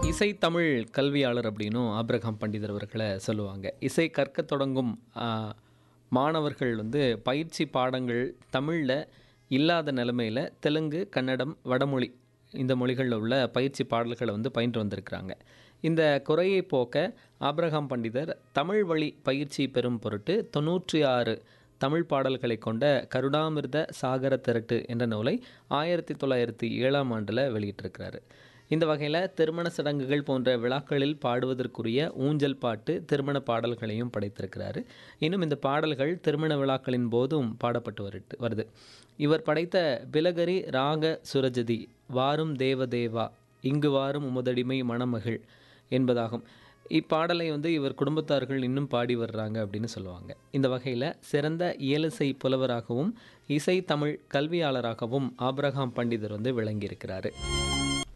இசை தமிழ் கல்வியாளர் அப்படின்னும் ஆபிரகாம் பண்டிதர் அவர்களை சொல்லுவாங்க இசை கற்கத் தொடங்கும் ஆ, மாணவர்கள் வந்து பயிற்சி பாடங்கள் தமிழில் இல்லாத நிலைமையில் தெலுங்கு கன்னடம் வடமொழி இந்த மொழிகளில் உள்ள பயிற்சி பாடல்களை வந்து பயின்று வந்திருக்கிறாங்க இந்த குறையை போக்க ஆபிரகாம் பண்டிதர் தமிழ் வழி பயிற்சி பெறும் பொருட்டு தொண்ணூற்றி ஆறு தமிழ் பாடல்களை கொண்ட கருடாமிர்த சாகர திரட்டு என்ற நூலை ஆயிரத்தி தொள்ளாயிரத்தி ஏழாம் ஆண்டில் வெளியிட்டிருக்கிறாரு இந்த வகையில் திருமண சடங்குகள் போன்ற விழாக்களில் பாடுவதற்குரிய ஊஞ்சல் பாட்டு திருமண பாடல்களையும் படைத்திருக்கிறாரு இன்னும் இந்த பாடல்கள் திருமண விழாக்களின் போதும் பாடப்பட்டு வருட்டு வருது இவர் படைத்த பிலகரி ராக சுரஜதி வாரும் தேவதேவா இங்கு வாரும் உமதடிமை மணமகிழ் என்பதாகும் இப்பாடலை வந்து இவர் குடும்பத்தார்கள் இன்னும் பாடி வர்றாங்க அப்படின்னு சொல்லுவாங்க இந்த வகையில் சிறந்த இயலிசை புலவராகவும் இசை தமிழ் கல்வியாளராகவும் ஆபிரகாம் பண்டிதர் வந்து விளங்கியிருக்கிறாரு